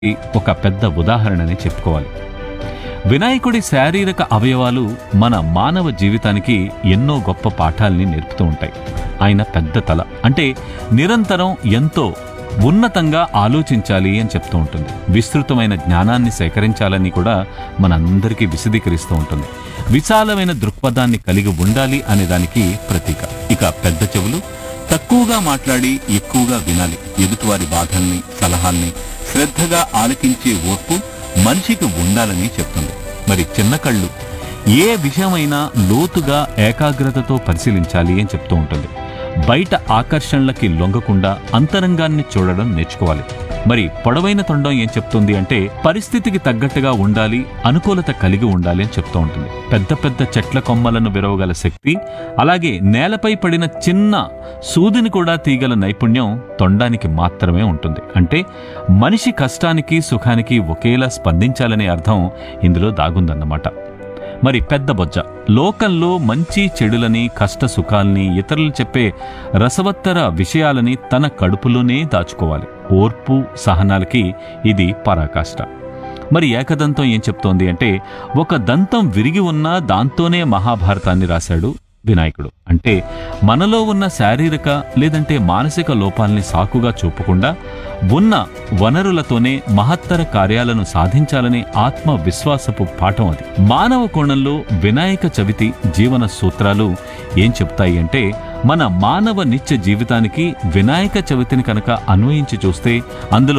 ఒక పెద్ద ఉదాహరణని చెప్పుకోవాలి వినాయకుడి శారీరక అవయవాలు మన మానవ జీవితానికి ఎన్నో గొప్ప పాఠాల్ని నేర్పుతూ ఉంటాయి ఆయన పెద్ద తల అంటే నిరంతరం ఎంతో ఉన్నతంగా ఆలోచించాలి అని చెప్తూ ఉంటుంది విస్తృతమైన జ్ఞానాన్ని సేకరించాలని కూడా మనందరికీ విశదీకరిస్తూ ఉంటుంది విశాలమైన దృక్పథాన్ని కలిగి ఉండాలి అనే దానికి ప్రతీక ఇక పెద్ద చెవులు తక్కువగా మాట్లాడి ఎక్కువగా వినాలి ఎదుటివారి బాధల్ని సలహాల్ని శ్రద్ధగా ఆలకించే ఓర్పు మనిషికి ఉండాలని చెప్తుంది మరి చిన్న కళ్ళు ఏ విషయమైనా లోతుగా ఏకాగ్రతతో పరిశీలించాలి అని చెప్తూ ఉంటుంది బయట ఆకర్షణలకి లొంగకుండా అంతరంగాన్ని చూడడం నేర్చుకోవాలి మరి పొడవైన తొండం ఏం చెప్తుంది అంటే పరిస్థితికి తగ్గట్టుగా ఉండాలి అనుకూలత కలిగి ఉండాలి అని చెప్తూ ఉంటుంది పెద్ద పెద్ద చెట్ల కొమ్మలను విరవగల శక్తి అలాగే నేలపై పడిన చిన్న సూదిని కూడా తీగల నైపుణ్యం తొండానికి మాత్రమే ఉంటుంది అంటే మనిషి కష్టానికి సుఖానికి ఒకేలా స్పందించాలనే అర్థం ఇందులో దాగుందన్నమాట మరి పెద్ద బొజ్జ లోకంలో మంచి చెడులని కష్ట సుఖాల్ని ఇతరులు చెప్పే రసవత్తర విషయాలని తన కడుపులోనే దాచుకోవాలి ఓర్పు సహనాలకి ఇది పరాకాష్ట మరి ఏకదంతం ఏం చెప్తోంది అంటే ఒక దంతం విరిగి ఉన్నా దాంతోనే మహాభారతాన్ని రాశాడు వినాయకుడు అంటే మనలో ఉన్న శారీరక లేదంటే మానసిక లోపాల్ని సాకుగా చూపకుండా ఉన్న వనరులతోనే మహత్తర కార్యాలను సాధించాలనే ఆత్మ విశ్వాసపు పాఠం అది మానవ కోణంలో వినాయక చవితి జీవన సూత్రాలు ఏం చెప్తాయి అంటే మన మానవ నిత్య జీవితానికి వినాయక చవితిని కనుక అన్వయించి చూస్తే అందులో